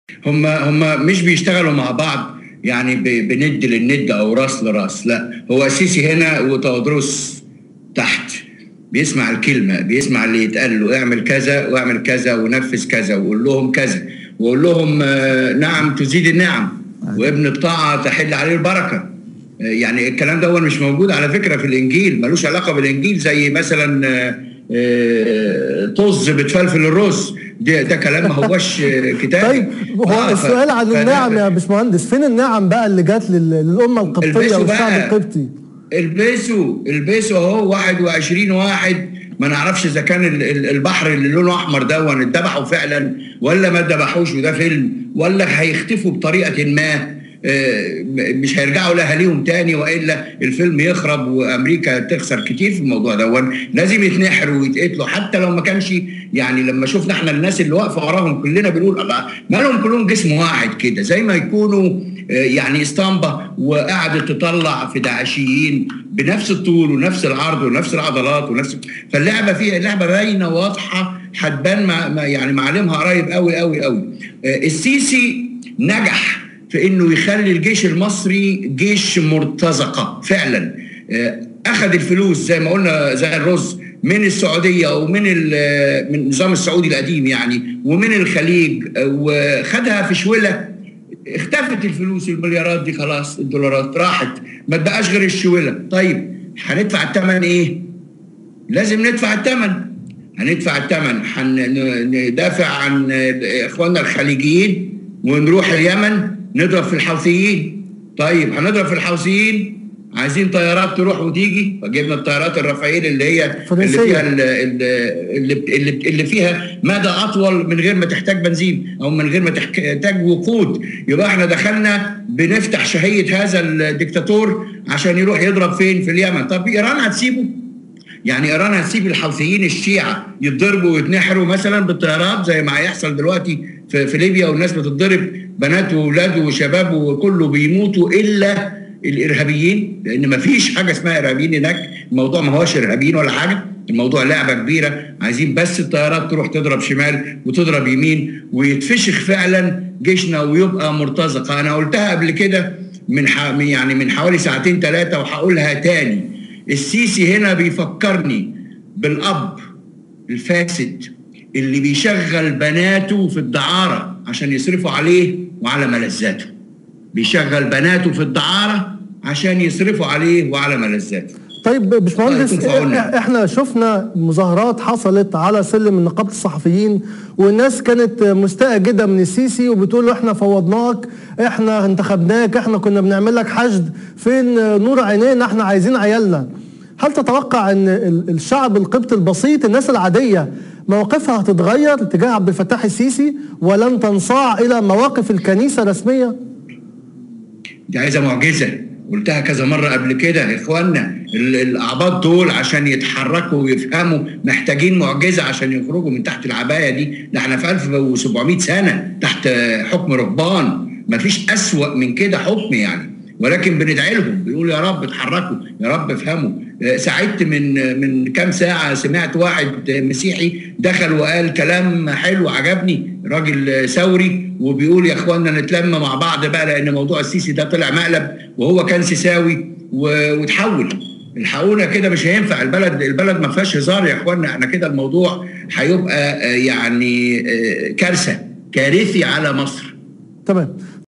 هم هم مش بيشتغلوا مع بعض يعني ب- بند للند او راس لراس لا هو السيسي هنا وتودروس تحت بيسمع الكلمه بيسمع اللي يتقال له اعمل كذا واعمل كذا ونفذ كذا وقول لهم كذا وقول لهم آه، نعم تزيد النعم وابن الطاعه تحل عليه البركه آه، يعني الكلام ده هو مش موجود على فكره في الانجيل ملوش علاقه بالانجيل زي مثلا آه، آه، طز بتفلفل الرز ده, ده كلام ما هوش آه، كتابي طيب هو آه، ف- السؤال عن فده- النعم يا باشمهندس فين النعم بقى اللي جت لل- للامه القبطيه البسوا والشعب بقى. القبطي البسوا البسوا اهو 21 واحد ما نعرفش اذا كان ال- ال- البحر اللي لونه احمر ده اتذبحوا فعلا ولا ما اتذبحوش وده فيلم ولا هيختفوا بطريقه ما آه، م- مش هيرجعوا لاهاليهم تاني والا الفيلم يخرب وامريكا تخسر كتير في الموضوع ده لازم يتنحروا ويتقتلوا حتى لو ما كانش يعني لما شفنا احنا الناس اللي واقفه وراهم كلنا بنقول الله مالهم كلهم جسم واحد كده زي ما يكونوا آه، يعني اسطمبه وقعدت تطلع في داعشيين بنفس الطول ونفس العرض ونفس العضلات ونفس فاللعبه فيها اللعبه باينه واضحه هتبان مع مع- يعني معالمها قريب قوي قوي قوي آه، السيسي نجح في انه يخلي الجيش المصري جيش مرتزقه فعلا آه، اخذ الفلوس زي ما قلنا زي الرز من السعوديه ومن ال- من النظام السعودي القديم يعني ومن الخليج آه، وخدها في شوله اختفت الفلوس المليارات دي خلاص الدولارات راحت ما تبقاش غير الشوله طيب هندفع الثمن ايه؟ لازم ندفع الثمن هندفع الثمن هندافع عن اخواننا الخليجيين ونروح اليمن نضرب في الحوثيين طيب هنضرب في الحوثيين عايزين طيارات تروح وتيجي فجبنا الطيارات الرافائيل اللي هي اللي فرنسية. فيها ال- ال- اللي اللي اللي فيها مدى اطول من غير ما تحتاج بنزين او من غير ما تحتاج وقود يبقى احنا دخلنا بنفتح شهيه هذا الدكتاتور عشان يروح يضرب فين في اليمن طب ايران هتسيبه يعني ايران هتسيب الحوثيين الشيعه يتضربوا ويتنحروا مثلا بالطيارات زي ما هيحصل دلوقتي في, في ليبيا والناس بتتضرب بنات واولاد وشباب وكله بيموتوا الا الارهابيين لان ما فيش حاجه اسمها ارهابيين هناك الموضوع ما هوش ارهابيين ولا حاجه الموضوع لعبه كبيره عايزين بس الطيارات تروح تضرب شمال وتضرب يمين ويتفشخ فعلا جيشنا ويبقى مرتزقه انا قلتها قبل كده من ح... من- يعني من حوالي ساعتين ثلاثه وهقولها تاني السيسي هنا بيفكرني بالاب الفاسد اللي بيشغل بناته في الدعاره عشان يصرفوا عليه وعلى ملذاته بيشغل بناته في الدعاره عشان يصرفوا عليه وعلى ملذاته طيب باشمهندس الله يكون في عوننا. إح- احنا شفنا مظاهرات حصلت على سلم من نقابه الصحفيين والناس كانت مستاءه جدا من السيسي وبتقول له احنا فوضناك احنا انتخبناك احنا كنا بنعمل لك حشد فين نور عينينا احنا عايزين عيالنا هل تتوقع ان ال- الشعب القبطي البسيط الناس العاديه مواقفها هتتغير تجاه عبد الفتاح السيسي ولن تنصاع الى مواقف الكنيسه رسميه؟ دي عايزه معجزه قلتها كذا مره قبل كده يا اخوانا ال- الاعباط دول عشان يتحركوا ويفهموا محتاجين معجزه عشان يخرجوا من تحت العبايه دي ده احنا في 1700 سنه تحت حكم رهبان مفيش اسوأ من كده حكم يعني ولكن بندعي لهم بنقول يا رب اتحركوا يا رب افهموا آه، سعدت من من كام ساعه سمعت واحد مسيحي دخل وقال كلام حلو عجبني راجل ثوري وبيقول يا اخوانا نتلم مع بعض بقى لان موضوع السيسي ده طلع مقلب وهو كان سيساوي و- وتحول الحقونا كده مش هينفع البلد البلد ما فيهاش هزار يا اخوانا احنا كده الموضوع هيبقى آه، يعني آه، كارثه كارثي على مصر تمام